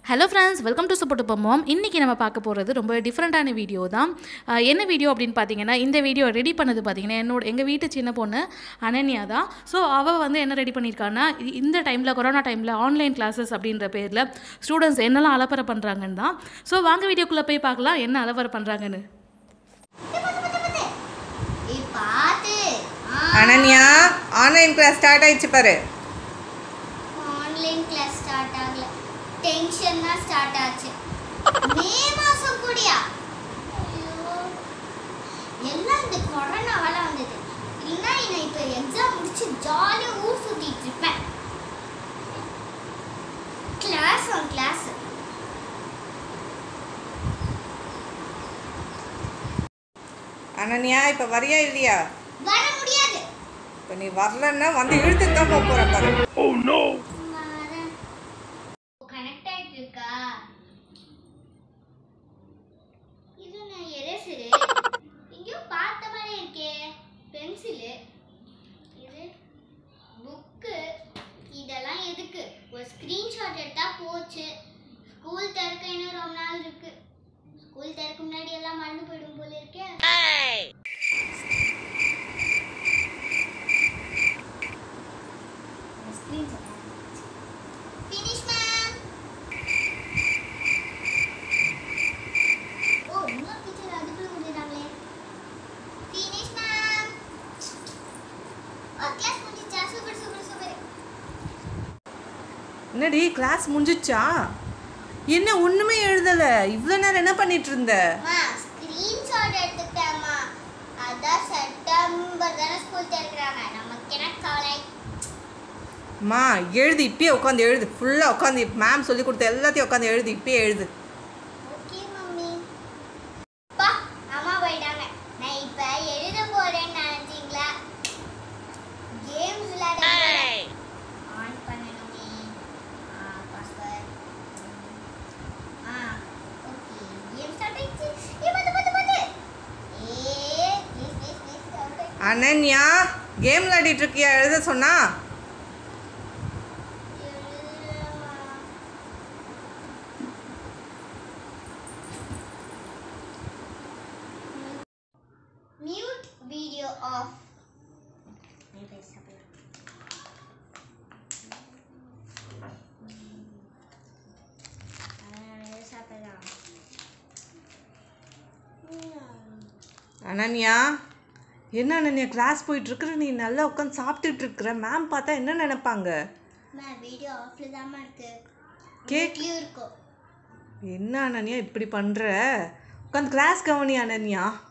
Hello friends welcome to support பம்மோம் இன்றைக்கி நம்ம பார்க்க போகிறது ரொம்ப டிஃப்ரெண்ட்டான வீடியோ தான் அஹ் என்ன வீடியோ அப்படின்னு பார்த்தீங்கன்னா இந்த வீடியோ ரெடி பண்ணது பார்த்தீங்கன்னா என்னோட எங்கள் வீட்டு சின்ன பொண்ணு அனன்யா தான் ஸோ அவள் வந்து என்ன ரெடி பண்ணியிருக்கான்னா இ- இந்த டைமில் கொரோனா டைமில் ஆன்லைன் கிளாஸஸ் அப்படின்ற பேரில் ஸ்டூடெண்ட்ஸ் என்னெல்லாம் அலப்பறை பண்ணுறாங்கன்னு தான் ஸோ வாங்க வீடியோக்குள்ளே போய் பார்க்கலாம் என்ன அலப்பறை பண்ணுறாங்கன்னு ஏய் பாத்து அனன்யா ஆன்லைன் கிளாஸ் ஸ்டார்ட் ஆயிடுச்சு பாரு ஆன்லைன் கிளாஸ் ஸ்டார்ட் ஆகல டென்ஷன் தான் ஸ்டார்ட் ஆச்சு மே மாசம் கூடியா ஐயோ எல்லாம் இந்த கொரோனாவால வந்தது இல்லைன்னா நான் இப்போ எக்ஸாம் முடிச்சு ஜாலியா ஊர் சுத்திட்டு இருப்பேன் கிளாஸ் ஆன் கிளாஸ் அனன்யா இப்போ வரியா இல்லையா வர முடியாது இப்போ நீ வரலன்னா வந்து இழுத்து தான் போக போற பாரு வரேன் கனெக்ட் ஆயிட்டு இருக்கா இது நான் எரேசரு எங்கேயோ பார்த்த மாதிரி இருக்கே பென்சிலு இது புக்கு இதெல்லாம் எதுக்கு ஒரு ஸ்க்ரீன்ஷாட் எடுத்தா போச்சு ஸ்கூல் திறக்க இன்னும் ரொம்ப நாள் இருக்கு ஸ்கூல் திறக்க முன்னாடி எல்லாம் மறந்து போயிடும் போல இருக்கே Finish, ma'am. ஓ இன்னொரு டீச்சர் அதுக்குள்ள முடிஞ்சாங்களே Finish, ma'am. ஓ கிளாஸ் முடிஞ்சிச்சா சூப்பர் சூப்பர் சூப்பர் என்னடி கிளாஸ் முடிஞ்சிச்சா என்ன ஒண்ணுமே எழுதல இவ்வளோ நேரம் என்ன பண்ணிட்டு இருந்த அம்மா ஸ்கிரீன்ஷாட் எடுத்துக்கிட்டேம்மா அதான் செப்டம்பர் தானே ஸ்கூல் திறக்கிறாங்க நமக்கு என்ன கவலை அம்மா எழுது இப்பயே உட்காந்து எழுது ஃபுல்லாக உட்காந்து மேம் சொல்லி கொடுத்த எல்லாத்தையும் உட்காந்து எழுது இப்பயே எழுது ஓகே மம்மி பா அம்மா போயிட்டாங்க நான் இப்ப எழுத போறேன்னு நினைச்சீங்களா கேம்ஸ் விளையாட போறேன் ஆன் பண்ணணுமே ஆ பாஸ்வேர்ட் ஆ ஓகே கேம் ஸ்டார்ட் ஆயிடுச்சு ஏ வந்து வந்து வந்து ஏ please please please Ananya game விளையாடிட்டு இருக்கியா எழுத சொன்னா Mute video off. அனன்யா என்ன அனன்யா கிளாஸ் போயிட்டு இருக்கிற நீ நல்லா உட்காந்து சாப்பிட்டுட்டு இருக்கிற மேம் பார்த்தா என்ன நினைப்பாங்க வீடியோ ஆஃப்ல தான் இருக்கு கேக் Mute-லயும் இருக்கும் என்ன அனன்யா இப்படி பண்ற உட்காந்து கிளாஸ் கவனி அனன்யா